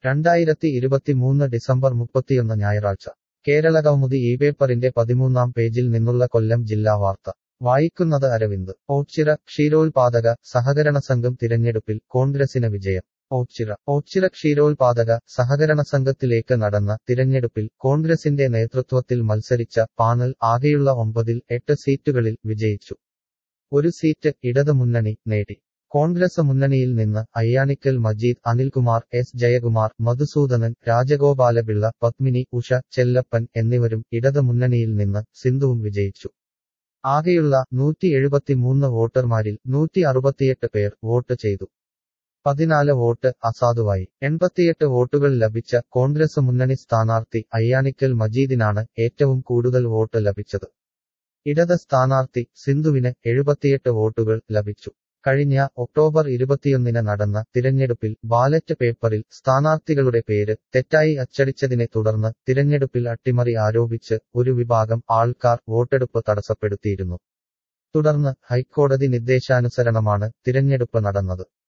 രണ്ടായിരത്തി ഇരുപത്തിമൂന്ന് ഡിസംബർ മുപ്പത്തിയൊന്ന് ഞായറാഴ്ച കേരള കൗമുദി ഈ പേപ്പറിന്റെ പതിമൂന്നാം പേജിൽ നിന്നുള്ള കൊല്ലം ജില്ലാ വാർത്ത വായിക്കുന്നത് അരവിന്ദ് ഓച്ചിറ ക്ഷീരോത്പാദക സഹകരണ സംഘം തിരഞ്ഞെടുപ്പിൽ കോൺഗ്രസിന് വിജയം ഓച്ചിറ ഓച്ചിറ ക്ഷീരോത്പാദക സഹകരണ സംഘത്തിലേക്ക് നടന്ന തിരഞ്ഞെടുപ്പിൽ കോൺഗ്രസിന്റെ നേതൃത്വത്തിൽ മത്സരിച്ച പാനൽ ആകെയുള്ള ഒമ്പതിൽ എട്ട് സീറ്റുകളിൽ വിജയിച്ചു ഒരു സീറ്റ് ഇടതുമുന്നണി നേടി കോൺഗ്രസ് മുന്നണിയിൽ നിന്ന് അയ്യാണിക്കൽ മജീദ് അനിൽകുമാർ എസ് ജയകുമാർ മധുസൂദനൻ രാജഗോപാലപിള്ള പത്മിനി ഉഷ ചെല്ലപ്പൻ എന്നിവരും ഇടത് മുന്നണിയിൽ നിന്ന് സിന്ധുവും വിജയിച്ചു ആകെയുള്ള നൂറ്റി എഴുപത്തിമൂന്ന് വോട്ടർമാരിൽ നൂറ്റി അറുപത്തിയെട്ട് പേർ വോട്ട് ചെയ്തു പതിനാല് വോട്ട് അസാധുവായി എൺപത്തിയെട്ട് വോട്ടുകൾ ലഭിച്ച കോൺഗ്രസ് മുന്നണി സ്ഥാനാർത്ഥി അയ്യാണിക്കൽ മജീദിനാണ് ഏറ്റവും കൂടുതൽ വോട്ട് ലഭിച്ചത് ഇടത് സ്ഥാനാർത്ഥി സിന്ധുവിന് എഴുപത്തിയെട്ട് വോട്ടുകൾ ലഭിച്ചു കഴിഞ്ഞ ഒക്ടോബർ ഇരുപത്തിയൊന്നിന് നടന്ന തിരഞ്ഞെടുപ്പിൽ ബാലറ്റ് പേപ്പറിൽ സ്ഥാനാർത്ഥികളുടെ പേര് തെറ്റായി അച്ചടിച്ചതിനെ തുടർന്ന് തിരഞ്ഞെടുപ്പിൽ അട്ടിമറി ആരോപിച്ച് ഒരു വിഭാഗം ആൾക്കാർ വോട്ടെടുപ്പ് തടസ്സപ്പെടുത്തിയിരുന്നു തുടർന്ന് ഹൈക്കോടതി നിർദ്ദേശാനുസരണമാണ് തിരഞ്ഞെടുപ്പ് നടന്നത്